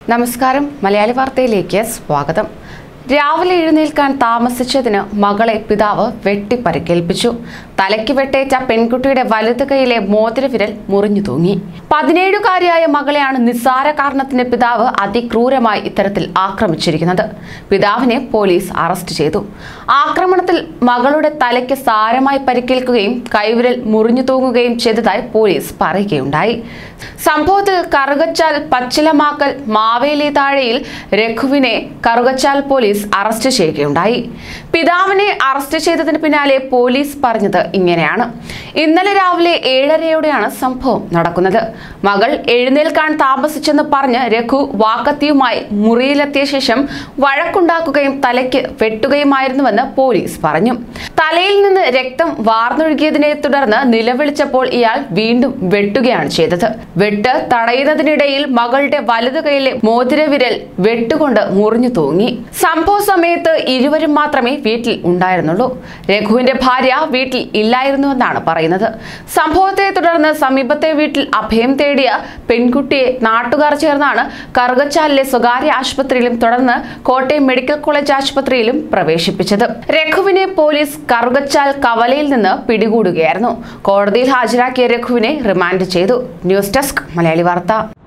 നമസ്കാരം മലയാളി വാർത്തയിലേക്ക് സ്വാഗതം രാവിലെ എഴുന്നേൽക്കാൻ താമസിച്ചതിന് മകളെ പിതാവ് വെട്ടിപ്പരിക്കേൽപ്പിച്ചു തലയ്ക്ക് വെട്ടേറ്റ പെൺകുട്ടിയുടെ വലത് കൈയിലെ മോതിരവിരൽ മുറിഞ്ഞു തൂങ്ങി പതിനേഴുകാരിയായ മകളെയാണ് നിസ്സാര കാരണത്തിന് പിതാവ് അതിക്രൂരമായി ഇത്തരത്തിൽ ആക്രമിച്ചിരിക്കുന്നത് പിതാവിനെ പോലീസ് അറസ്റ്റ് ചെയ്തു ആക്രമണത്തിൽ മകളുടെ തലയ്ക്ക് സാരമായി പരിക്കേൽക്കുകയും കൈവിരൽ മുറിഞ്ഞു തൂങ്ങുകയും ചെയ്തതായി പോലീസ് പറയുകയുണ്ടായി സംഭവത്തിൽ കറുകച്ചാൽ പച്ചിലമാക്കൽ മാവേലി താഴെയിൽ രഘുവിനെ കറുകച്ചാൽ പോലീസ് അറസ്റ്റ് ചെയ്യുകയുണ്ടായി പിതാവിനെ അറസ്റ്റ് ചെയ്തതിന് പിന്നാലെ പോലീസ് പറഞ്ഞത് ഇങ്ങനെയാണ് ഇന്നലെ രാവിലെ ഏഴരയോടെയാണ് സംഭവം നടക്കുന്നത് മകൾ എഴുന്നേൽക്കാൻ താമസിച്ചെന്ന് പറഞ്ഞ് രഘു വാക്കത്തിയുമായി മുറിയിലെത്തിയ ശേഷം വഴക്കുണ്ടാക്കുകയും തലയ്ക്ക് വെട്ടുകയുമായിരുന്നുവെന്ന് പോലീസ് പറഞ്ഞു തലയിൽ നിന്ന് രക്തം വാർന്നൊഴുകിയതിനെ തുടർന്ന് നിലവിളിച്ചപ്പോൾ ഇയാൾ വീണ്ടും വെട്ടുകയാണ് ചെയ്തത് വെട്ട് തടയുന്നതിനിടയിൽ മകളുടെ വലതു കൈയിലെ മോതിരവിരൽ വെട്ടുകൊണ്ട് മുറിഞ്ഞു തൂങ്ങി സംഭവ സമയത്ത് ഇരുവരും മാത്രമേ വീട്ടിൽ ഉണ്ടായിരുന്നുള്ളൂ രഘുവിന്റെ ഭാര്യ വീട്ടിൽ ഇല്ലായിരുന്നുവെന്നാണ് പറയുന്നത് സംഭവത്തെ തുടർന്ന് സമീപത്തെ വീട്ടിൽ അഭയം തേടിയ പെൺകുട്ടിയെ നാട്ടുകാർ ചേർന്നാണ് കറുകച്ചാലിലെ സ്വകാര്യ ആശുപത്രിയിലും തുടർന്ന് കോട്ടയം മെഡിക്കൽ കോളേജ് ആശുപത്രിയിലും പ്രവേശിപ്പിച്ചത് രഘുവിനെ പോലീസ് കറുകച്ചാൽ കവലയിൽ നിന്ന് പിടികൂടുകയായിരുന്നു കോടതിയിൽ ഹാജരാക്കിയ രഘുവിനെ റിമാൻഡ് ചെയ്തു ന്യൂസ് ഡെസ്ക് മലയാളി വാർത്ത